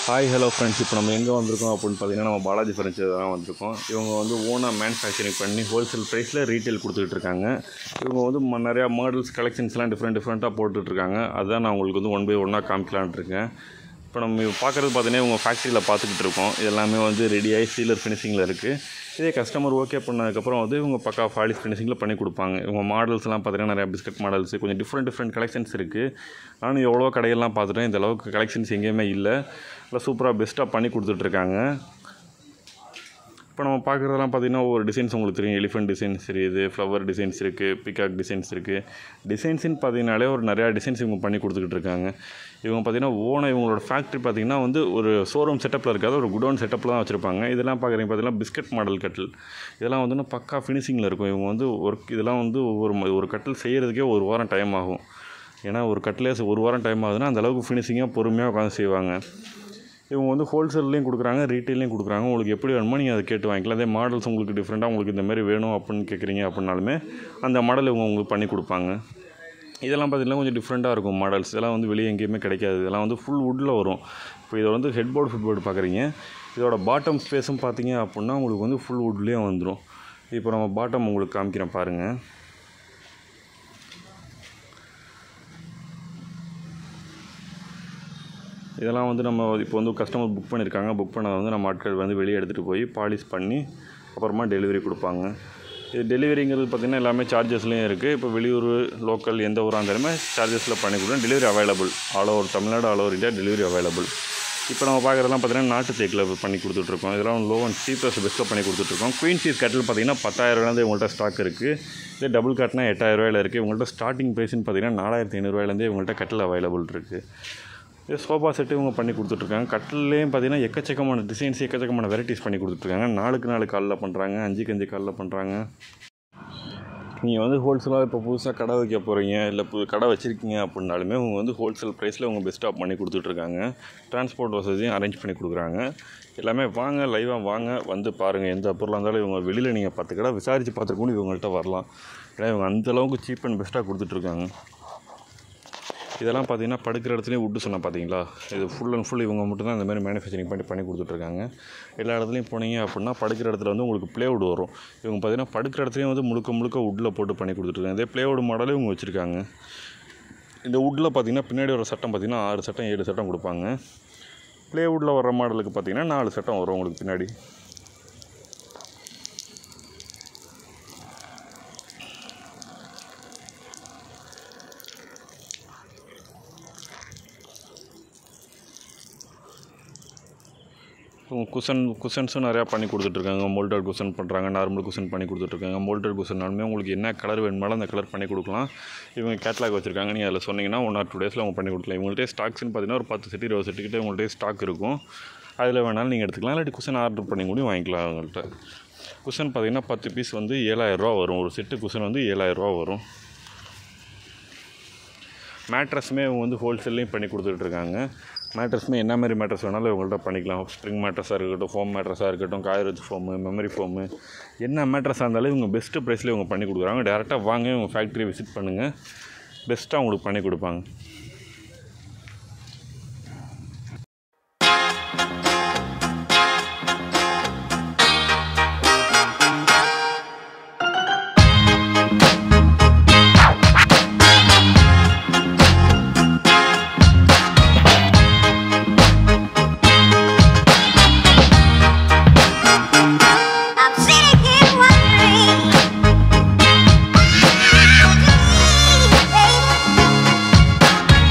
Hi hello friends இப்போ நம்ம எங்கே வந்திருக்கோம் அப்படின்னு பார்த்தீங்கன்னா நம்ம பாலாஜி ஃபர்னிச்சர் தான் வந்திருக்கோம் இவங்க வந்து ஓனாக மேனுஃபேக்சரிங் பண்ணி ஹோல்சேல் ப்ரைஸில் ரீட்டைல் கொடுத்துட்டு இருக்காங்க இவங்க வந்து ம- நிறையா மாடல்ஸ் கலெக்ஷன்ஸ்லாம் டிஃப்ரெண்ட் டிஃப்ரெண்ட்டாக போட்டுட்ருக்காங்க அதுதான் நான் உங்களுக்கு வந்து ஒன் பை ஒன்னாக காமிக்கலான்ட்டு இருக்கேன் இப்போ நம்ம பார்க்குறது பார்த்தீங்கன்னா இவங்க ஃபேக்ட்ரியில் பார்த்துக்கிட்டு இருக்கோம் இது எல்லாமே வந்து ரெடியாகி சீலர் ஃபினிஷிங்கில் இருக்குது இதே கஸ்டமர் ஓகே பண்ணதுக்கப்புறம் வந்து இவங்க பக்கா ஃபாலிஷ் ஃபினிஷிங்கில் பண்ணி கொடுப்பாங்க இவங்க மாடல்ஸ்லாம் பார்த்தீங்கன்னா நிறையா பிஸ்கட் மாடல்ஸ் கொஞ்சம் டிஃப்ரெண்ட் டிஃப்ரெண்ட் கலெக்ஷன்ஸ் இருக்குது நானும் எவ்வளோ கடையெல்லாம் பார்த்துட்டேன் இந்த அளவுக்கு கலெக்ஷன்ஸ் எங்கேயுமே இல்லை நல்லா சூப்பராக பெஸ்ட்டாக பண்ணி கொடுத்துட்ருக்காங்க இப்போ நம்ம பார்க்குறதெல்லாம் பார்த்தீங்கன்னா ஒவ்வொரு டிசைன்ஸ் உங்களுக்கு தெரியும் எலிஃபென்ட் டிசைன்ஸ் இருக்குது ஃப்ளவர் டிசைன்ஸ் இருக்குது பிகாக் டிசைன்ஸ் இருக்குது டிசைன்ஸ்னு பார்த்தீங்கனாலே ஒரு நிறையா டிசைன்ஸ் இவங்க பண்ணி கொடுத்துக்கிட்டு இருக்காங்க இவங்க பார்த்தீங்கன்னா ஓனாக இவங்களோட ஃபேக்ட்ரி பார்த்தீங்கன்னா வந்து ஒரு ஷோரூம் செட்டப்பில் இருக்காது ஒரு குடோன் செட்டப்பில் தான் வச்சுருப்பாங்க இதெல்லாம் பார்க்குறீங்க பார்த்தீங்கன்னா பிஸ்கட் மாடல் கட்டில் இதெல்லாம் வந்து இன்னும் பக்கா ஃபினிஷிங்கில் இருக்கும் இவங்க வந்து ஒர்க் இதெல்லாம் வந்து ஒரு ம- ஒரு கட்டில் செய்கிறதுக்கே ஒரு வாரம் டைம் ஆகும் ஏன்னா ஒரு கட்டிலே ஒரு வாரம் டைம் ஆகுதுன்னா அந்த அளவுக்கு ஃபினிஷிங்காக பொறுமையாக உட்காந்து செய்வாங்க இவங்க வந்து ஹோல்சேல்லையும் கொடுக்குறாங்க ரீட்டெயிலையும் கொடுக்குறாங்க உங்களுக்கு எப்படி வேணுமோ நீங்கள் அதை கேட்டு வாங்கிக்கலாம் அதே மாடல்ஸ் உங்களுக்கு டிஃப்ரெண்ட்டாக உங்களுக்கு இந்த மாதிரி வேணும் அப்படின்னு கேட்குறீங்க அப்படின்னாலுமே அந்த மாடல் இவங்க உங்களுக்கு பண்ணி கொடுப்பாங்க இதெல்லாம் பார்த்தீங்கன்னா கொஞ்சம் டிஃப்ரெண்ட்டாக இருக்கும் மாடல்ஸ் இதெல்லாம் வந்து வெளியே எங்கேயுமே கிடைக்காது இதெல்லாம் வந்து ஃபுல் வுட்டில் வரும் இப்போ இதை வந்து ஹெட் போர்டு ஃபுட் போர்டு பார்க்குறீங்க இதோட பாட்டம் ஸ்பேஸும் பார்த்தீங்க அப்படின்னா உங்களுக்கு வந்து ஃபுல் வுட்லேயே வந்துடும் இப்போ நம்ம பாட்டம் உங்களுக்கு காமிக்கிறேன் பாருங்கள் இதெல்லாம் வந்து நம்ம இப்போ வந்து கஸ்டமர் புக் பண்ணியிருக்காங்க புக் பண்ணதை வந்து நம்ம ஆட்கள் வந்து வெளியே எடுத்துகிட்டு போய் பாலிஷ் பண்ணி அப்புறமா டெலிவரி கொடுப்பாங்க இது டெலிவரிங்கிறது பார்த்திங்கன்னா எல்லாமே சார்ஜஸ்லேயும் இருக்குது இப்போ வெளியூர் லோக்கல் எந்த ஊராக இருந்தாலுமே சார்ஜஸில் பண்ணி கொடுக்குறோம் delivery available all over Tamil Nadu all over India delivery available இப்போ நம்ம பார்க்குறதெல்லாம் பார்த்தீங்கன்னா நாட்டு தேக்கில் பண்ணி கொடுத்துட்ருக்கோம் இதெல்லாம் லோ அண்ட் சீப்பஸ்ட் பெஸ்ட்டாக பண்ணி கொடுத்துட்ருக்கோம் குயின் சீஸ் கட்டில் பார்த்தீங்கன்னா பத்தாயிரரூவாலேருந்து இவங்கள்ட்ட ஸ்டாக் இருக்குது இதே டபுள் காட்னா எட்டாயிரரூவாயில் இருக்குது இவங்கள்ட்ட ஸ்டார்டிங் ப்ரைஸ்னு பார்த்தீங்கன்னா நாலாயிரத்தி ஐநூறுரூவாயிலேருந்து இவங்கள்ட்ட கட்டில் அவைலபிள் இருக்குது இது சோஃபா செட்டு இவங்க பண்ணி கொடுத்துட்ருக்காங்க கட்டிலையும் பார்த்தீங்கன்னா எக்கச்சக்கமான டிசைன்ஸ் எக்கச்சக்கமான வெரைட்டிஸ் பண்ணி கொடுத்துட்ருக்காங்க நாலுக்கு நாலு காலில் பண்ணுறாங்க அஞ்சுக்கு அஞ்சு காலில் பண்ணுறாங்க நீங்கள் வந்து ஹோல்சேலாக இப்போ புதுசாக கடை வைக்க போகிறீங்க இல்லை புது கடை வச்சுருக்கீங்க அப்படின்னாலுமே அவங்க வந்து ஹோல்சேல் ப்ரைஸில் அவங்க பெஸ்ட்டாக பண்ணி கொடுத்துட்ருக்காங்க டிரான்ஸ்போர்ட் வசதியும் அரேஞ்ச் பண்ணி கொடுக்குறாங்க எல்லாமே வாங்க லைவாக வாங்க வந்து பாருங்கள் எந்த பொருளாக இருந்தாலும் இவங்க வெளியில் நீங்கள் பத்து கடை விசாரித்து பார்த்துருக்கணும் இவங்கள்ட்ட வரலாம் ஏன்னா இவங்க அந்த அளவுக்கு சீப் அண்ட் பெஸ்ட்டாக கொடுத்துட்ருக்காங்க இதெல்லாம் பார்த்தீங்கன்னா படுக்கிற இடத்துலையும் விட்டு சொன்னேன் பார்த்தீங்களா இது ஃபுல் அண்ட் ஃபுல் இவங்க மட்டும் தான் இந்த மாதிரி மேனுஃபேக்சரிங் பண்ணி பண்ணி கொடுத்துட்ருக்காங்க எல்லா இடத்துலையும் போனீங்க அப்படின்னா படுக்கிற இடத்துல வந்து உங்களுக்கு ப்ளேவுட் வரும் இவங்க பார்த்தீங்கன்னா படுக்கிற இடத்துலையும் வந்து முழுக்க முழுக்க வுட்டில் போட்டு பண்ணி கொடுத்துட்ருக்காங்க இதே ப்ளேவுட் மாடலே இவங்க வச்சுருக்காங்க இந்த வுட்டில் பார்த்தீங்கன்னா பின்னாடி வர சட்டம் பார்த்தீங்கன்னா ஆறு சட்டம் ஏழு சட்டம் கொடுப்பாங்க ப்ளேவுட்டில் வர மாடலுக்கு பார்த்தீங்கன்னா நாலு சட்டம் வரும் உங்களுக்கு பின்னாடி குஷன் குஷன்ஸும் நிறையா பண்ணி கொடுத்துட்ருக்காங்க மோல்டட் குஷன் பண்ணுறாங்க நார்மல் குஷன் பண்ணி கொடுத்துட்ருக்காங்க மோல்டட் குஷன்னாலுமே உங்களுக்கு என்ன கலர் வேணுமாலும் அந்த கலர் பண்ணி கொடுக்கலாம் இவங்க கேட்லாக் வச்சுருக்காங்க நீங்கள் அதில் சொன்னீங்கன்னா ஒன் ஆர் டூ டேஸில் அவங்க பண்ணி கொடுக்கலாம் இவங்கள்ட்டே ஸ்டாக்ஸ்னு பார்த்தீங்கன்னா ஒரு பத்து செட்டு இருபது செட்டுக்கிட்ட உங்கள்கிட்ட ஸ்டாக் இருக்கும் அதில் வேணாலும் நீங்கள் எடுத்துக்கலாம் இல்லாட்டி குஷன் ஆர்டர் பண்ணி கூட வாங்கிக்கலாம் அவங்கள்ட்ட குஷன் பார்த்தீங்கன்னா பத்து பீஸ் வந்து ஏழாயிரரூவா வரும் ஒரு செட்டு குஷன் வந்து ஏழாயிரரூவா வரும் மேட்ரஸுமே இவங்க வந்து ஹோல்சேல்லையும் பண்ணி கொடுத்துட்ருக்காங்க மேட்ரஸுமே என்ன மாதிரி மேட்ரஸ் வேணாலும் இவங்கள்ட்ட பண்ணிக்கலாம் ஸ்ப்ரிங் மேட்ரஸாக இருக்கட்டும் ஃபோம் மேட்ரஸாக இருக்கட்டும் காயரேஜ் ஃபோமு மெமரி ஃபோமு என்ன மேட்ரஸாக இருந்தாலும் இவங்க பெஸ்ட்டு ப்ரைஸில் இவங்க பண்ணி கொடுக்குறாங்க டேரெக்டாக வாங்க இவங்க ஃபேக்ட்ரி விசிட் பண்ணுங்கள் பெஸ்ட்டாக உங்களுக்கு பண்ணி கொடுப்பாங்க I'm sitting here wondering. Baby,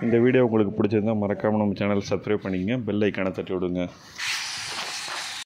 இந்த வீடியோ உங்களுக்கு பிடிச்சிருந்தா மறக்காமல் நம்ம சேனல் சப்ஸ்கிரைப் பண்ணிக்கங்க பெல் ஐக்கானை தட்டி விடுங்க